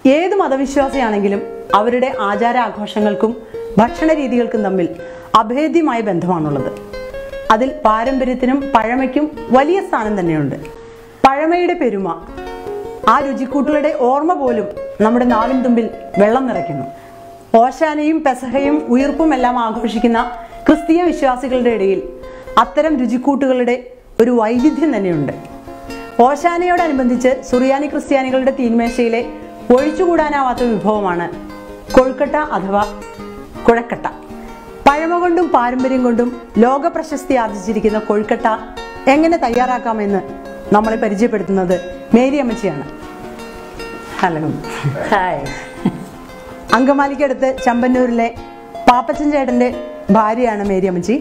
ഏത് മതവിശ്വാസിയാണെങ്കിലും അവരുടെ ആചാരാഘോഷങ്ങൾക്കും ഭക്ഷണ രീതികൾക്കും തമ്മിൽ അഭേദ്യമായ ബന്ധമാണുള്ളത് അതിൽ പാരമ്പര്യത്തിനും പഴമയ്ക്കും വലിയ സ്ഥാനം തന്നെയുണ്ട് പഴമയുടെ പെരുമ ആ രുചിക്കൂട്ടുകളുടെ ഓർമ്മ പോലും നമ്മുടെ നാവിൻ തുമ്പിൽ വെള്ളം നിറയ്ക്കുന്നു ഓശാനയും പെസഹയും ഉയർപ്പും എല്ലാം ആഘോഷിക്കുന്ന ക്രിസ്തീയ വിശ്വാസികളുടെ ഇടയിൽ അത്തരം രുചിക്കൂട്ടുകളുടെ ഒരു വൈവിധ്യം തന്നെയുണ്ട് ഓശാനയോടനുബന്ധിച്ച് സുറിയാനി ക്രിസ്ത്യാനികളുടെ തീന്മേശയിലെ ഒഴിച്ചുകൂടാനാവാത്ത വിഭവമാണ് കൊഴുക്കട്ട അഥവാ കുഴക്കട്ട പഴമ കൊണ്ടും പാരമ്പര്യം കൊണ്ടും ലോക പ്രശസ്തി ആർജിച്ചിരിക്കുന്ന കൊഴുക്കട്ട എങ്ങനെ തയ്യാറാക്കാമെന്ന് നമ്മളെ പരിചയപ്പെടുത്തുന്നത് മേരി അമ്മച്ചിയാണ് ഹലോ ഹായ് അങ്കമാലിക്കടുത്ത് ചമ്പന്നൂരിലെ പാപ്പച്ചൻ ചേട്ടന്റെ ഭാര്യയാണ് മേരി അമ്മച്ചി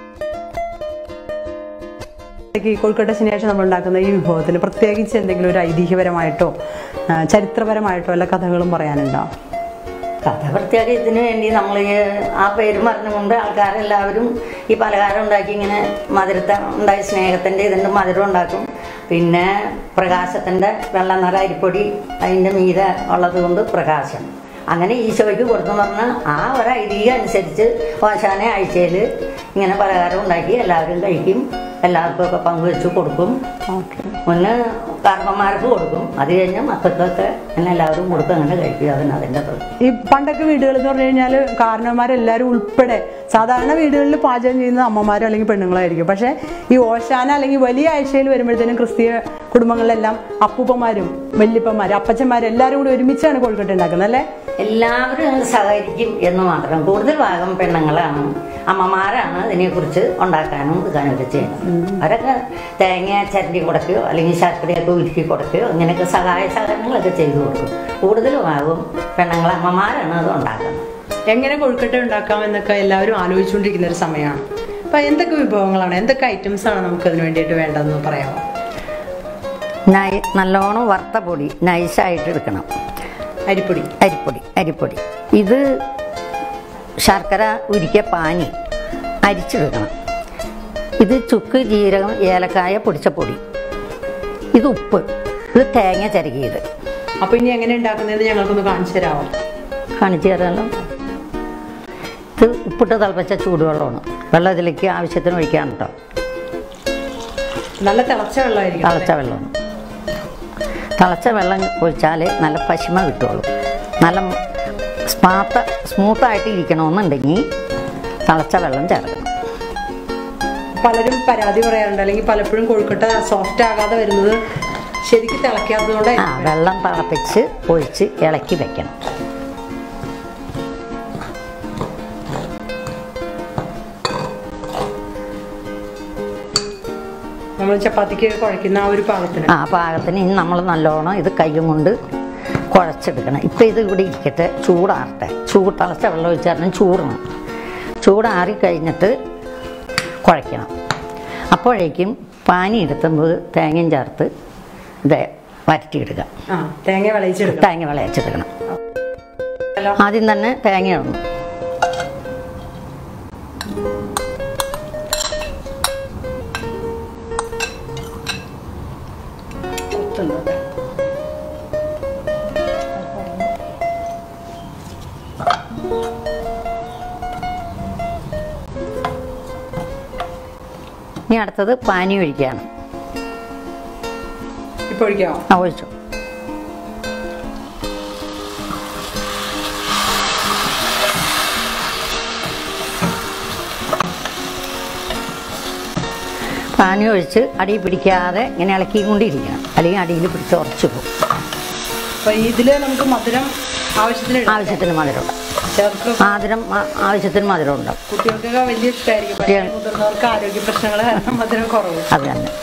ഈ കോഴിക്കോട്ടെ ശനിയാഴ്ച നമ്മൾ ഉണ്ടാക്കുന്ന ഈ വിഭവത്തിന് പ്രത്യേകിച്ച് എന്തെങ്കിലും ഒരു ഐതിഹ്യപരമായിട്ടോ ആ, ചരിത്രപരമായിട്ടോ വല്ല കഥകളും പറയാനുണ്ടോ കഥ പ്രത്യേക ഇതിന് വേണ്ടി നമ്മൾ ഈ ആ പേര് പറഞ്ഞുകൊണ്ട് ആൾക്കാരെല്ലാവരും ഈ പലഹാരം ഉണ്ടാക്കി ഇങ്ങനെ മധുരത്തെ ഉണ്ടായി സ്നേഹത്തിൻ്റെ ഇതിൻ്റെ മധുരം ഉണ്ടാക്കും പിന്നെ പ്രകാശത്തിൻ്റെ വെള്ള നിറ അരിപ്പൊടി അതിൻ്റെ മീതെ ഉള്ളത് കൊണ്ട് പ്രകാശം അങ്ങനെ ഈശോയ്ക്ക് കൊടുത്തു പറഞ്ഞാൽ ആ ഒരു ഐതിഹ്യം അനുസരിച്ച് ഓശാന ആഴ്ചയിൽ ഇങ്ങനെ പലഹാരം ഉണ്ടാക്കി എല്ലാവരും കഴിക്കും എല്ലാവർക്കും ഒക്കെ പങ്കുവെച്ച് കൊടുക്കും ഓക്കെ മുന്നേ കാരണന്മാർക്ക് കൊടുക്കും അത് കഴിഞ്ഞ് മക്കൾക്കൊക്കെ അങ്ങനെ എല്ലാവരും കൊടുക്കും അങ്ങനെ കഴിക്കും അതിന് അതിൻ്റെ തൊട്ട് ഈ പണ്ടൊക്കെ വീടുകൾ എന്ന് പറഞ്ഞു കഴിഞ്ഞാൽ കാരണവന്മാരെല്ലാവരും ഉൾപ്പെടെ സാധാരണ വീടുകളിൽ പാചകം ചെയ്യുന്നത് അമ്മമാരോ അല്ലെങ്കിൽ പെണ്ണുങ്ങളായിരിക്കും പക്ഷേ ഈ ഓശാന അല്ലെങ്കിൽ വലിയ ആഴ്ചയിൽ വരുമ്പോഴത്തേനും ക്രിസ്തീയ കുടുംബങ്ങളിലെല്ലാം അപ്പൂപ്പന്മാരും വല്യപ്പന്മാരും അപ്പച്ചന്മാരും എല്ലാവരും കൂടി ഒരുമിച്ചാണ് കോഴിക്കോട്ടെ ഉണ്ടാക്കുന്നത് അല്ലേ എല്ലാവരും അതിന് സഹകരിക്കും എന്ന് മാത്രം കൂടുതൽ ഭാഗം പെണ്ണുങ്ങളാണ് അമ്മമാരാണ് ഇതിനെക്കുറിച്ച് ഉണ്ടാക്കാനും എടുക്കാനും ഒക്കെ ചെയ്യുന്നത് അവരൊക്കെ തേങ്ങ ചരണ്ടി കൊടുക്കുകയോ അല്ലെങ്കിൽ ശർക്കരയൊക്കെ ഉരുക്കി കൊടുക്കുകയോ അങ്ങനെയൊക്കെ സഹായ സഹകരണങ്ങളൊക്കെ ചെയ്തു കൊടുക്കും കൂടുതൽ ഭാഗവും പെണ്ണുങ്ങൾ അമ്മമാരാണ് അത് ഉണ്ടാക്കുന്നത് എങ്ങനെ കൊഴുക്കട്ട ഉണ്ടാക്കാം എന്നൊക്കെ എല്ലാവരും ആലോചിച്ചുകൊണ്ടിരിക്കുന്ന ഒരു സമയമാണ് അപ്പൊ എന്തൊക്കെ വിഭവങ്ങളാണ് എന്തൊക്കെ ഐറ്റംസ് ആണ് നമുക്ക് അതിന് വേണ്ടിയിട്ട് വേണ്ടതെന്ന് പറയാമോ നൈ നല്ലോണം വറുത്ത പൊടി നൈസായിട്ട് എടുക്കണം അരിപ്പൊടി അരിപ്പൊടി അരിപ്പൊടി ഇത് ശർക്കര ഉരുക്കിയ പാനി അരിച്ചെടുക്കണം ഇത് ചുക്ക് ജീരകം ഏലക്കായ പൊടിച്ച പൊടി ഇത് ഉപ്പ് ഇത് തേങ്ങ ചിരകിയത് അപ്പൊ ഇനി എങ്ങനെ ഉണ്ടാക്കുന്നതെന്ന് ഞങ്ങൾക്കൊന്ന് കാണിച്ചു തരാമോ കാണിച്ചു തരാമല്ലോ ഇത് ഉപ്പിട്ട് തിളപ്പിച്ച ചൂടുവെള്ളമാണ് വെള്ളം ഇതിലേക്ക് ആവശ്യത്തിന് ഒഴിക്കാൻ കേട്ടോ നല്ല തിളച്ച വെള്ളമായിരിക്കും തിളച്ച വെള്ളമാണ് തിളച്ച വെള്ളം ഒഴിച്ചാൽ നല്ല പശിമ കിട്ടുള്ളൂ നല്ല സ്മാത്ത സ്മൂത്തായിട്ട് ഇരിക്കണമെന്നുണ്ടെങ്കിൽ തിളച്ച വെള്ളം ചേർക്കണം പലരും പരാതി പറയാറുണ്ട് അല്ലെങ്കിൽ പലപ്പോഴും കൊഴുക്കട്ട സോഫ്റ്റ് ആകാതെ വരുന്നത് ശരിക്കും തിളക്കാത്തതുകൊണ്ട് ആ വെള്ളം തിളപ്പിച്ച് ഒഴിച്ച് ഇളക്കി വെക്കണം നമ്മൾ ചപ്പാത്തിക്ക് കുഴക്കുന്ന ആ ഒരു പാകത്തിന് ആ പാകത്തിന് ഇനി നമ്മൾ നല്ലോണം ഇത് കയ്യും കൊണ്ട് കുഴച്ചെടുക്കണം ഇപ്പം ഇത് ഇവിടെ ഇരിക്കട്ടെ ചൂടാറട്ടെ ചൂട് തിളച്ച വെള്ളം ഒഴിച്ചാൽ ചൂടണം ചൂടാറി കഴിഞ്ഞിട്ട് കുഴയ്ക്കണം അപ്പോഴേക്കും പാനി എടുത്തുമ്പോൾ തേങ്ങയും ചേർത്ത് ഇത് വരട്ടിയെടുക്കുക ആ തേങ്ങ വിളയിച്ചെടുക്കാം തേങ്ങ വിളയിച്ചെടുക്കണം ആദ്യം തന്നെ തേങ്ങ ഇടണം ഇനി അടുത്തത് പാനി ഒഴിക്കുകയാണ് ഇപ്പൊ ഒഴിക്കാമോ ആ ഒഴിച്ചു പാനി ഒഴിച്ച് അടി പിടിക്കാതെ ഇങ്ങനെ ഇളക്കിക്കൊണ്ടിരിക്കണം അല്ലെങ്കിൽ അടിയിൽ പിടിച്ച് ഉറച്ചു പോകും അപ്പൊ ഇതില് നമുക്ക് മധുരം ആവശ്യത്തിന് ഇടാം. ആവശ്യത്തിന് മധുരം ചേർത്ത് മധുരം ആ- ആവശ്യത്തിന് മധുരം ഉണ്ടാവും കുട്ടികൾക്കൊക്കെ വലിയ ഇഷ്ടമായിരിക്കും പക്ഷേ കുട്ടികൾ- മുതിർന്നവർക്ക് ആരോഗ്യ പ്രശ്നങ്ങൾ കാരണം മധുരം കുറവ് അത് തന്നെ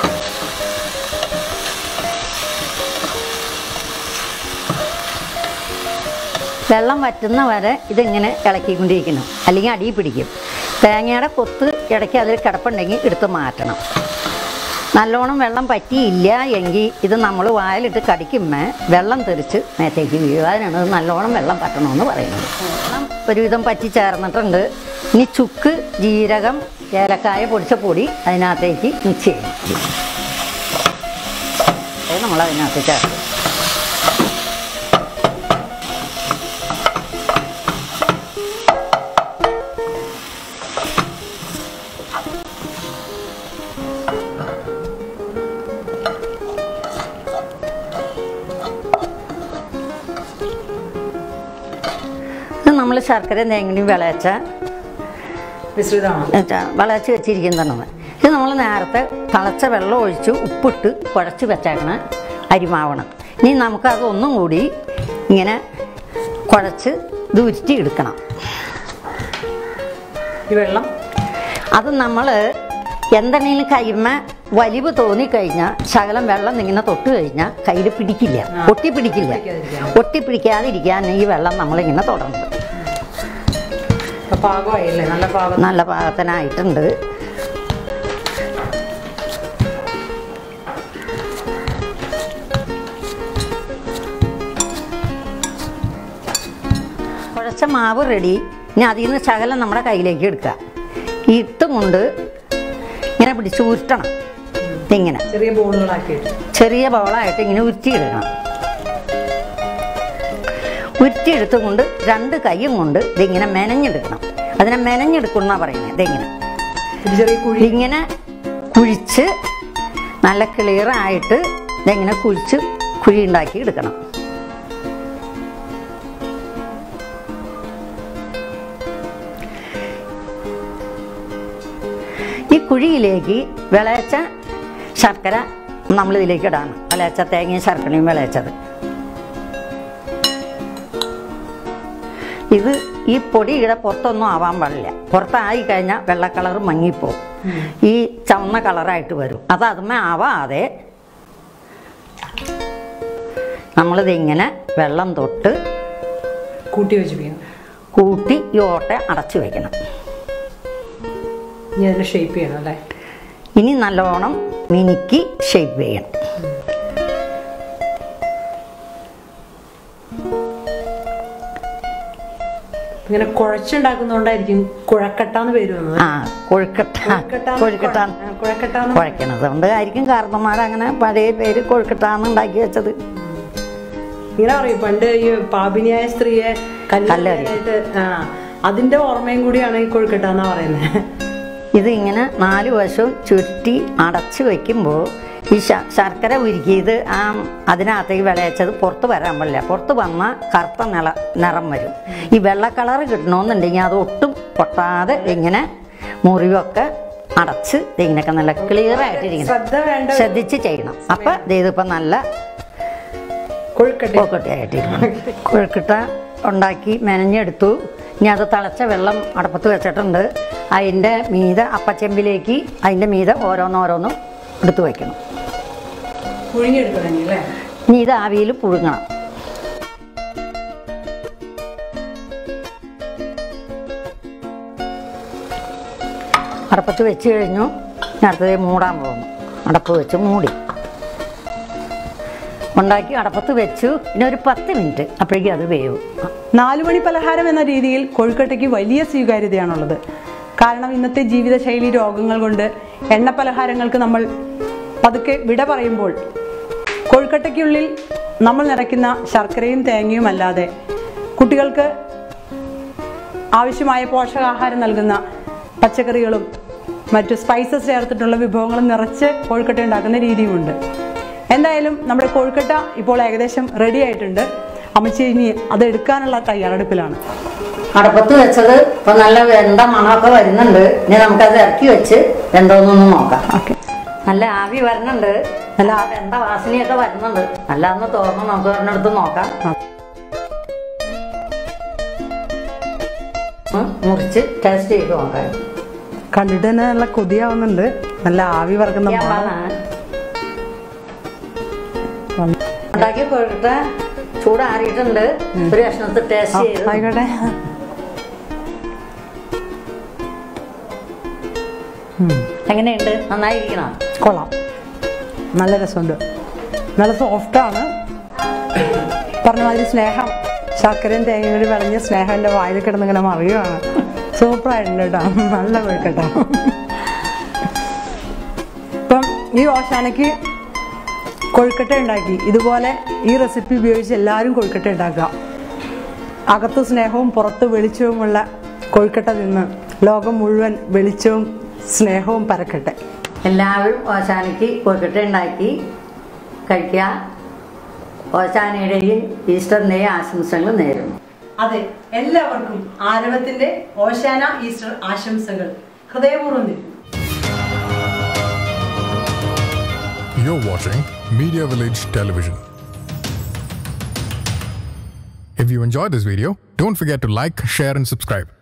വെള്ളം വറ്റുന്ന വരെ ഇതിങ്ങനെ ഇളക്കിക്കൊണ്ടിരിക്കണം അല്ലെങ്കിൽ അടിയിൽ പിടിക്കും തേങ്ങയുടെ കൊത്ത് ഇടയ്ക്ക് അതിൽ കിടപ്പുണ്ടെങ്കിൽ എടുത്ത് മാറ്റണം നല്ലോണം വെള്ളം പറ്റിയില്ല എങ്കിൽ ഇത് നമ്മൾ വായിലിട്ട് കടിക്കുമ്പോൾ വെള്ളം തെറിച്ച് നേരത്തേക്ക് വീഴും അതിനാണ് ഇത് നല്ലോണം വെള്ളം പറ്റണമെന്ന് പറയുന്നത് വെള്ളം ഒരുവിധം പറ്റി ചേർന്നിട്ടുണ്ട് ഇനി ചുക്ക് ജീരകം ഏലക്കായ പൊടിച്ച പൊടി അതിനകത്തേക്ക് മിക്സ് ചെയ്യണം അത് നമ്മൾ അതിനകത്ത് ചേർക്കും നമ്മൾ ശർക്കര തേങ്ങയും വിളയച്ച മിശ്രിതമാണ് വിളയച്ച് വെച്ചിരിക്കുന്നതാണ് ഇത് നമ്മൾ നേരത്തെ തിളച്ച വെള്ളം ഒഴിച്ച് ഉപ്പിട്ട് കുഴച്ച് വെച്ചേക്കണ അരിമാവണം ഇനി നമുക്കത് ഒന്നും കൂടി ഇങ്ങനെ കുഴച്ച് ഇത് ഉരുട്ടി എടുക്കണം ഈ വെള്ളം അത് നമ്മൾ എന്തെങ്കിലും കൈമ വലിവ് തോന്നിക്കഴിഞ്ഞാൽ ശകലം വെള്ളം ഇങ്ങനെ തൊട്ട് കഴിഞ്ഞാൽ കയ്യിൽ പിടിക്കില്ല ഒട്ടി പിടിക്കില്ല ഒട്ടി പിടിക്കാതിരിക്കാൻ ഈ വെള്ളം നമ്മളിങ്ങനെ തുടർന്നു ഇപ്പൊ പാകമായില്ലേ നല്ല പാകം നല്ല പാകത്തിനായിട്ടുണ്ട് കുഴച്ച മാവ് റെഡി ഇനി അതിൽ നിന്ന് ശകലം നമ്മുടെ കയ്യിലേക്ക് എടുക്കുക ഇട്ടും കൊണ്ട് ഇങ്ങനെ പിടിച്ച് ഉരുട്ടണം ഇങ്ങനെ ചെറിയ ബോളുകളാക്കിയിട്ട് ചെറിയ ബോളായിട്ട് ഇങ്ങനെ ഉരുട്ടിയിടണം ഉരുട്ടിയെടുത്തും കൊണ്ട് രണ്ട് കൈയും കൊണ്ട് ഇതിങ്ങനെ മെനഞ്ഞെടുക്കണം അതിനെ മെനഞ്ഞെടുക്കുന്ന പറയുന്നത് ഇതിങ്ങനെ ഒരു ചെറിയ കുഴി ഇതിങ്ങനെ കുഴിച്ച് നല്ല ക്ലിയർ ആയിട്ട് ഇതിങ്ങനെ കുഴിച്ച് കുഴി ഉണ്ടാക്കി എടുക്കണം ഈ കുഴിയിലേക്ക് വിളയച്ച ശർക്കര നമ്മൾ ഇതിലേക്ക് ഇടാണ് വിളയച്ച തേങ്ങയും ശർക്കരയും വിളയച്ചത് ഇത് ഈ പൊടി ഇവിടെ പുറത്തൊന്നും ആവാൻ പാടില്ല പുറത്തായി കഴിഞ്ഞാൽ വെള്ള കളർ മങ്ങിപ്പോവും ഈ ചുവന്ന കളറായിട്ട് വരും അത് അതുമേ ആവാതെ നമ്മളിത് ഇങ്ങനെ വെള്ളം തൊട്ട് കൂട്ടി വെച്ചിരിക്കണം കൂട്ടി ഈ ഓട്ട അടച്ചു വെക്കണം ഇനി അതിനെ ഷേപ്പ് ചെയ്യണം അല്ലേ ഇനി നല്ലോണം മിനുക്കി ഷേപ്പ് ചെയ്യണം ഇങ്ങനെ കുഴച്ചുണ്ടാക്കുന്നതുകൊണ്ടായിരിക്കും കുഴക്കട്ടാന്ന് പേര് വന്നത് ആ കൊഴുക്കട്ട കൊഴുക്കട്ടാന്ന് കൊഴുക്കട്ടാൻ കുഴ- ആ, കുഴക്കട്ടാന്ന് കുഴക്കണത് കൊണ്ട് ആയിരിക്കും കാരണന്മാർ അങ്ങനെ പഴയ പേര് കൊഴുക്കട്ടാന്ന് ഉണ്ടാക്കി വെച്ചത് ഇങ്ങനെ പറയും പണ്ട് ഈ പാപിനിയായ സ്ത്രീയെ കല്ലെറിയും. കല്ലായിട്ട് ആ അതിന്റെ ഓർമ്മയും കൂടിയാണ് ഈ കൊഴുക്കട്ടാന്നാ പറയുന്നത് ഇത് ഇങ്ങനെ നാല് വശവും ചുരുട്ടി അടച്ചു വെക്കുമ്പോൾ ഈ ശ- ശർക്കര ഉരുക്കിയത് ആ അതിനകത്തേക്ക് വിളയച്ചത് പുറത്ത് വരാൻ പാടില്ല പുറത്ത് വന്നാൽ കറുത്ത നിള നിറം വരും ഈ വെള്ള കളർ കിട്ടണമെന്നുണ്ടെങ്കിൽ അത് ഒട്ടും പൊട്ടാതെ ഇങ്ങനെ മുറിവൊക്കെ അടച്ച് ഇങ്ങനെയൊക്കെ നല്ല ക്ലിയർ ആയിട്ടിരിക്കണം ശ്രദ്ധ വേണ്ട ശ്രദ്ധിച്ച് ചെയ്യണം അപ്പം ഇതിപ്പോൾ നല്ല കൊഴുക്കട്ട കൊഴുക്കട്ടയായിട്ടിരിക്കണം കൊഴുക്കട്ട ഉണ്ടാക്കി മെനഞ്ഞെടുത്തു ഇനി അത് തിളച്ച വെള്ളം അടപ്പത്ത് വെച്ചിട്ടുണ്ട് അതിൻ്റെ മീതെ അപ്പച്ചെമ്പിലേക്ക് അതിൻ്റെ മീതെ ഓരോന്നോരോന്നും എടുത്ത് വയ്ക്കണം പുഴുങ്ങിയെടുക്കണം ഇനി അല്ലേ ഇനി ഇത് ആവിയിൽ പുഴുങ്ങണം അടപ്പത്ത് വെച്ച് കഴിഞ്ഞു ഇനി അടുത്തത് മൂടാൻ പോകുന്നു അടപ്പ് വെച്ച് മൂടി ഉണ്ടാക്കി അടപ്പത്ത് വെച്ചു ഇനി ഒരു പത്ത് മിനിറ്റ് അപ്പോഴേക്കും അത് വേവും നാലുമണി പലഹാരം എന്ന രീതിയിൽ കൊഴുക്കട്ടയ്ക്ക് വലിയ സ്വീകാര്യതയാണുള്ളത് കാരണം ഇന്നത്തെ ജീവിതശൈലി രോഗങ്ങൾ കൊണ്ട് എണ്ണ പലഹാരങ്ങൾക്ക് നമ്മൾ പതുക്കെ വിട പറയുമ്പോൾ കൊഴുക്കട്ടയ്ക്കുള്ളിൽ നമ്മൾ നിറയ്ക്കുന്ന ശർക്കരയും തേങ്ങയും അല്ലാതെ കുട്ടികൾക്ക് ആവശ്യമായ പോഷകാഹാരം നൽകുന്ന പച്ചക്കറികളും മറ്റു സ്പൈസസ് ചേർത്തിട്ടുള്ള വിഭവങ്ങളും നിറച്ച് കൊഴുക്കട്ട ഉണ്ടാക്കുന്ന രീതിയുമുണ്ട് എന്തായാലും നമ്മുടെ കൊഴുക്കട്ട ഇപ്പോൾ ഏകദേശം റെഡി ആയിട്ടുണ്ട് അമ്മച്ചി ഇനി അത് എടുക്കാനുള്ള തയ്യാറെടുപ്പിലാണ് അടപ്പത്ത് വെച്ചത് ഇപ്പൊ നല്ല വെന്ത മണമൊക്കെ വരുന്നുണ്ട് ഇനി നമുക്കത് ഇറക്കി വെച്ച് വെന്തോന്നൊന്ന് നോക്കാം ഓക്കെ നല്ല ആവി വരുന്നുണ്ട് നല്ല ആ വെന്ത വാസനയൊക്കെ വരുന്നുണ്ട് നല്ല ഒന്ന് തോന്നുന്നു നമുക്ക് ഒരെണ്ണെടുത്ത് നോക്കാം ഒന്ന് മുറിച്ച് ടേസ്റ്റ് ചെയ്ത് നോക്കാം കണ്ടിട്ട് തന്നെ നല്ല കൊതിയാവുന്നുണ്ട് നല്ല ആവി പറക്കുന്ന ഞാൻ മണം. പറഞ്ഞ ഉണ്ടാക്കി കൊഴുക്കട്ട ചൂടാറിയിട്ടുണ്ട് ഒരു കഷ്ണത്തിൽ ആ, ടേസ്റ്റ് ചെയ്ത് ആയിക്കോട്ടെ എങ്ങനെയുണ്ട് നന്നായിരിക്കണം കൊള്ളാം നല്ല രസമുണ്ട് നല്ല സോഫ്റ്റാണ് പറഞ്ഞ മാതിരി സ്നേഹം ശർക്കരയും തേങ്ങയും കൂടി വിളഞ്ഞ സ്നേഹം എൻ്റെ വായിൽ കിടന്ന് ഇങ്ങനെ മറിയുവാണ് സൂപ്പറായിട്ടുണ്ട് കേട്ടോ നല്ല കൊഴുക്കട്ട ഇപ്പം ഈ ഓശാനയ്ക്ക് കൊഴുക്കട്ട ഉണ്ടാക്കി ഇതുപോലെ ഈ റെസിപ്പി ഉപയോഗിച്ച് എല്ലാവരും കൊഴുക്കട്ട ഉണ്ടാക്കുക അകത്ത് സ്നേഹവും പുറത്ത് വെളിച്ചവുമുള്ള കൊഴുക്കട്ട നിന്ന് ലോകം മുഴുവൻ വെളിച്ചവും സ്നേഹവും പരക്കട്ടെ എല്ലാവരും ഓശാനയ്ക്ക് കൊഴുക്കട്ട ഉണ്ടാക്കി കഴിക്കുക ഓശാനയുടെയും ഈസ്റ്ററിൻ്റെയും ആശംസകൾ നേരുന്നു അതെ എല്ലാവർക്കും ആരവത്തിന്റെ ഓശാന ഈസ്റ്റർ ആശംസകൾ ഹൃദയപൂർവ്വം നേരുന്നു You're watching Media Village Television. If you enjoyed this video, don't forget to like, share, and subscribe.